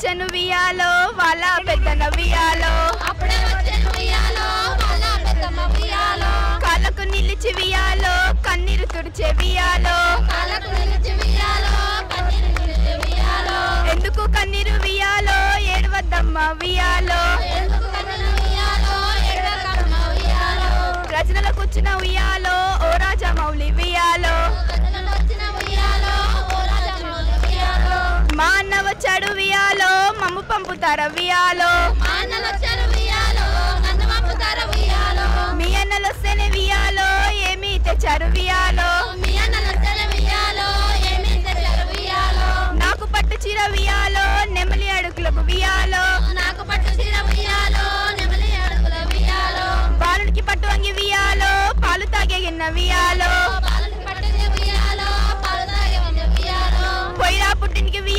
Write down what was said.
వచ్చెను వియాలో వాళ్ళ పెద్దన వియాలో అప్పుడే వచ్చెను ఉయ్యాలో వాళ్ళ పెద్దమ్మ ఉయ్యాలో కాళ్ళకు నిలిచి వియాలో కన్నీరు తుడిచే వియాలో కాళ్ళకు నిలిచి ఉయ్యాలో కన్నీరు నిలిచి ఉయ్యాలో ఎందుకు కన్నీరు వియాలో ఏడవద్దమ్మ వియాలో ఎందుకు కన్నీరు ఉయ్యాలో ఎడకమ్మ ఉయ్యాలో రచనల కూర్చున్న ఉయ్యాలో ఓ రాజా మౌలి వియాలో కథలలో వచ్చిన ఉయ్యాలో ఓ రాజమ్మ ఉయ్యాలో మా అన్న వచ్చాడు వియాలో మమ్ము పంపుతార వియాలో మా అన్నలు వచ్చారు ఉయ్యాలో నన్ను పంపుతారు ఉయ్యాలో మీ అన్నలు వస్తేనే వియాలో ఏమి తెచ్చారు వియాలో మీ అన్నలు వచ్చారు ఉయ్యాలో ఏమీ తెచ్చారు ఉయ్యాలో నాకు పట్టు చీర వియాలో నెమలి అడుగులకు వియాలో నాకు పట్టు చీర ఉయ్యాలో నెమలి అడుగుల ఉయ్యాలో బాలుడికి పట్టు అంగి వియాలో పాలు తాగే గిన్న వియాలో పాలను పట్టు ఉయ్యాలో పాలు తాగే ఉయ్యాలో పొయ్యిరా పుట్టినికి